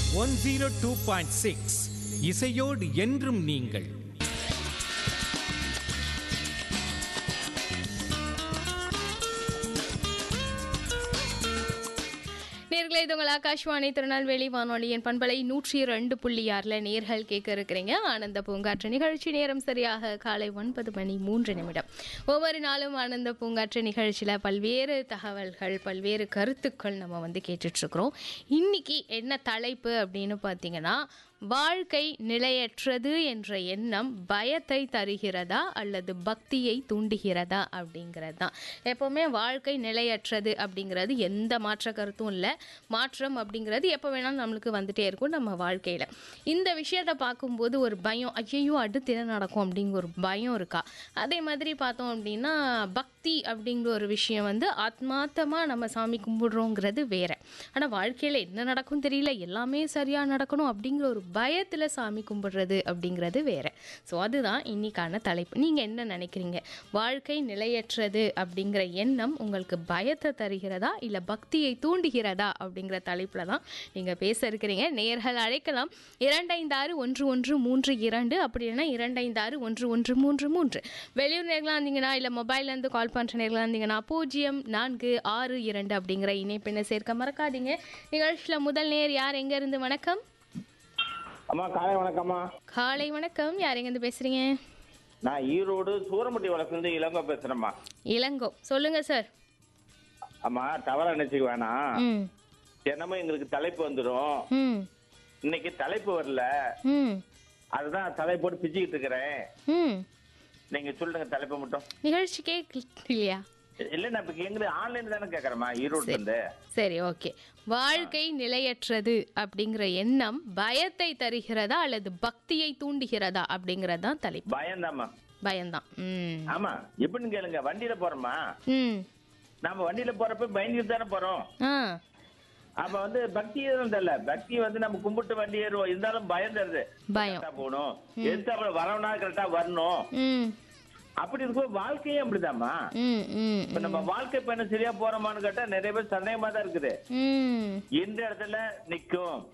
one zero two point six இசையோடு என்றும் நீங்கள் நேர்களே இது உங்கள் ஆகாஷ்வாணி திருநெல்வேலி வானொலியின் பண்பலை நூற்றி ரெண்டு புள்ளி ஆறில் நேர்கள் கேட்க இருக்கிறீங்க ஆனந்த பூங்காற்று நிகழ்ச்சி நேரம் சரியாக காலை ஒன்பது மணி மூன்று நிமிடம் ஒவ்வொரு நாளும் ஆனந்த பூங்காற்று நிகழ்ச்சியில் பல்வேறு தகவல்கள் பல்வேறு கருத்துக்கள் நம்ம வந்து கேட்டுட்ருக்குறோம் இன்னைக்கு என்ன தலைப்பு அப்படின்னு பார்த்தீங்கன்னா வாழ்க்கை நிலையற்றது என்ற எண்ணம் பயத்தை தருகிறதா அல்லது பக்தியை தூண்டுகிறதா அப்படிங்கிறது தான் எப்போவுமே வாழ்க்கை நிலையற்றது அப்படிங்கிறது எந்த மாற்ற கருத்தும் இல்லை மாற்றம் அப்படிங்கிறது எப்போ வேணாலும் நம்மளுக்கு வந்துட்டே இருக்கும் நம்ம வாழ்க்கையில் இந்த விஷயத்தை பார்க்கும்போது ஒரு பயம் ஐயோ அடுத்து என்ன நடக்கும் அப்படிங்கிற ஒரு பயம் இருக்கா அதே மாதிரி பார்த்தோம் அப்படின்னா பக்தி அப்படிங்கிற ஒரு விஷயம் வந்து ஆத்மார்த்தமாக நம்ம சாமி கும்பிடுறோங்கிறது வேற ஆனால் வாழ்க்கையில் என்ன நடக்கும் தெரியல எல்லாமே சரியாக நடக்கணும் அப்படிங்கிற ஒரு பயத்தில் சாமி கும்பிடுறது அப்படிங்கிறது வேற ஸோ அதுதான் இன்னைக்கான தலைப்பு நீங்கள் என்ன நினைக்கிறீங்க வாழ்க்கை நிலையற்றது அப்படிங்கிற எண்ணம் உங்களுக்கு பயத்தை தருகிறதா இல்லை பக்தியை தூண்டுகிறதா அப்படிங்கிற தலைப்பில் தான் நீங்கள் பேச இருக்கிறீங்க நேர்கள் அழைக்கலாம் இரண்டைந்தாறு ஒன்று ஒன்று மூன்று இரண்டு அப்படி இல்லைன்னா இரண்டைந்தாறு ஒன்று ஒன்று மூன்று மூன்று வெளியூர் நேர்களாக இருந்தீங்கன்னா இல்லை மொபைல்லேருந்து கால் பண்ணுற நேர்களாக இருந்தீங்கன்னா பூஜ்ஜியம் நான்கு ஆறு இரண்டு அப்படிங்கிற இணைப்பினை சேர்க்க மறக்காதீங்க நிகழ்ச்சியில் முதல் நேர் யார் எங்கேருந்து வணக்கம் அம்மா காலை வணக்கம்மா காலை வணக்கம் யார் எங்கேருந்து பேசுகிறீங்க நான் ஈரோடு சூரமுட்டி வளர்ந்து இளங்கோ பேசுறேம்மா இளங்கோ சொல்லுங்க சார் அம்மா தவறா நினைச்சுக்க வேணாம் ம் தினமும் எங்களுக்கு தலைப்பு வந்துடும் ம் இன்னைக்கு தலைப்பு வரல ம் அதுதான் தலைப்பு போட்டு பிச்சுக்கிட்டு இருக்கிறேன் ம் நீங்க சொல்லுங்க தலைப்பு மட்டும் நிகழ்ச்சி கேட்கலையா இல்ல நான் இப்ப எங்களுக்கு ஆன்லைன் தானே கேக்குறேம்மா ஈரோடு இருந்து சரி ஓகே வாழ்க்கை நிலையற்றது அப்படிங்கிற எண்ணம் பயத்தை தருகிறதா அல்லது பக்தியை தூண்டுகிறதா அப்படிங்கிறது தான் தலைப்பு பயம்தாம்மா பயம்தான் ம் ஆமா எப்படின்னு கேளுங்க வண்டியில போறோமா ம் நம்ம வண்டியில போறப்ப பயந்துட்டு தானே போறோம் ஆ அப்ப வந்து பக்தி எதுவும் தெரியல பக்தி வந்து நம்ம கும்பிட்டு வண்டி ஏறுவோம் இருந்தாலும் பயம் தருது பயம் கரெக்டா போகணும் எதிர்த்தாப்புல வரவனா கரெக்டா வரணும் ம் அப்படி இருக்கும் வாழ்க்கையே அப்படிதாம்மா ம் ம் இப்ப நம்ம வாழ்க்கை பயணம் சரியா போறோமான்னு கேட்டா நிறைய பேர் சந்தேகமா தான் இருக்குது ம் எந்த இடத்துல நிக்கும்